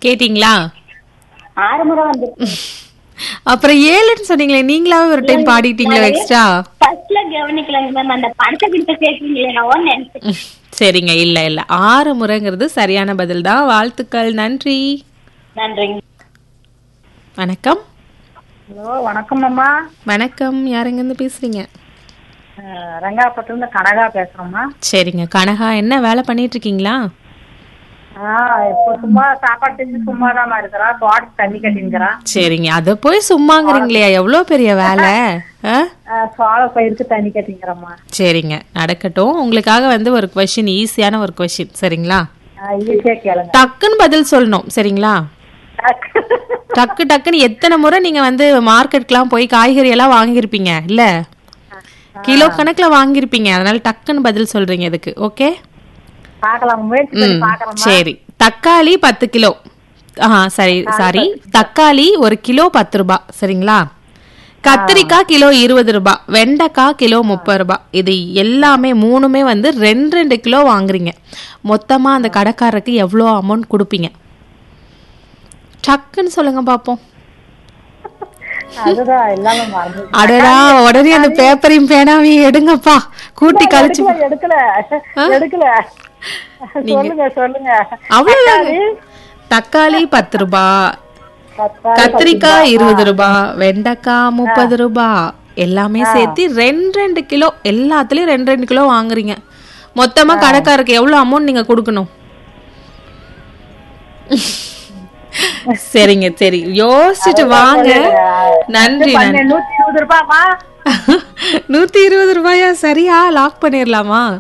கேட்டீங்களா ஆறு முறை வந்து அப்புறம் ஏழுன்னு சொன்னீங்களே நீங்களாவே ஒரு டைம் பாடிட்டீங்களா எக்ஸ்ட்ரா ஃபர்ஸ்ட்ல கவனிக்கலங்க மேம் அந்த படத்தை கிட்ட கேட்டீங்களே நான் நினைச்சேன் சரிங்க இல்ல இல்ல ஆறு முறைங்கிறது சரியான பதில் தான் வாழ்த்துக்கள் நன்றி நன்றிங்க வணக்கம் ஹலோ வணக்கம் அம்மா வணக்கம் யாருங்க இருந்து பேசுறீங்க ரங்காபத்துல இருந்து கனகா பேசுறோம்மா சரிங்க கனகா என்ன வேலை பண்ணிட்டு இருக்கீங்களா ஆ இப்போ சும்மா சாப்பாடு செஞ்சு சும்மா தான் இருக்கிறா தோட்டத்துக்கு தண்ணி கட்டிங்கிறா சரிங்க அத போய் சும்மாங்கிறீங்களே எவ்வளவு பெரிய வேலை ஆ? சோள பயிருக்கு தண்ணி கட்டிங்கிறம்மா சரிங்க நடக்கட்டும் உங்களுக்காக வந்து ஒரு கொஷின் ஈஸியான ஒரு கொஷின் சரிங்களா ஈஸியா கேளுங்க டக்குன்னு பதில் சொல்லணும் சரிங்களா டக்கு டக்குன்னு எத்தனை முறை நீங்க வந்து மார்க்கெட்க்குலாம் போய் காய்கறி எல்லாம் வாங்கியிருப்பீங்க இல்ல கிலோ கணக்குல வாங்கியிருப்பீங்க அதனால டக்குன்னு பதில் சொல்றீங்க இதுக்கு ஓகே பாக்கலாம் முயற்சி பண்ணி ம் பாக்குறோம் சரி தக்காளி பத்து கிலோ ஆ சரி சாரி தக்காளி ஒரு கிலோ பத்து ரூபாய் சரிங்களா கத்திரிக்காய் கிலோ இருபது ரூபாய் வெண்டைக்காய் கிலோ முப்பது ரூபாய் இது எல்லாமே மூணுமே வந்து ரெண்டு ரெண்டு கிலோ வாங்குறீங்க மொத்தமா அந்த கடைக்காரருக்கு எவ்வளோ அமௌண்ட் கொடுப்பீங்க டக்குன்னு சொல்லுங்க பாப்போம் அதுதான் எல்லாமே மறந்து அடடா உடனே அந்த பேப்பரையும் பேனாவையும் எடுங்கப்பா கூட்டி கழிச்சு எடுக்கல எடுக்கல சொல்லுங்க சொல்லுங்க அவ்வளவுதாங்க தக்காளி பத்து ரூபாய் தக்காளி கத்திரிக்காய் இருபது ரூபாய் வெண்டைக்காய் முப்பது ரூபாய் எல்லாமே சேர்த்து ரெண்டு ரெண்டு கிலோ எல்லாத்துலயும் ரெண்டு ரெண்டு கிலோ வாங்குறீங்க மொத்தமா கடைக்காரருக்கு எவ்வளவு அமௌண்ட் நீங்க கொடுக்கணும் சரிங்க சரி யோசிச்சுட்டு வாங்க நன்றி நன்றி நூத்தி இருபது ரூபாமா நூத்தி இருபது ரூபாயா சரியா லாக் பண்ணிடலாமா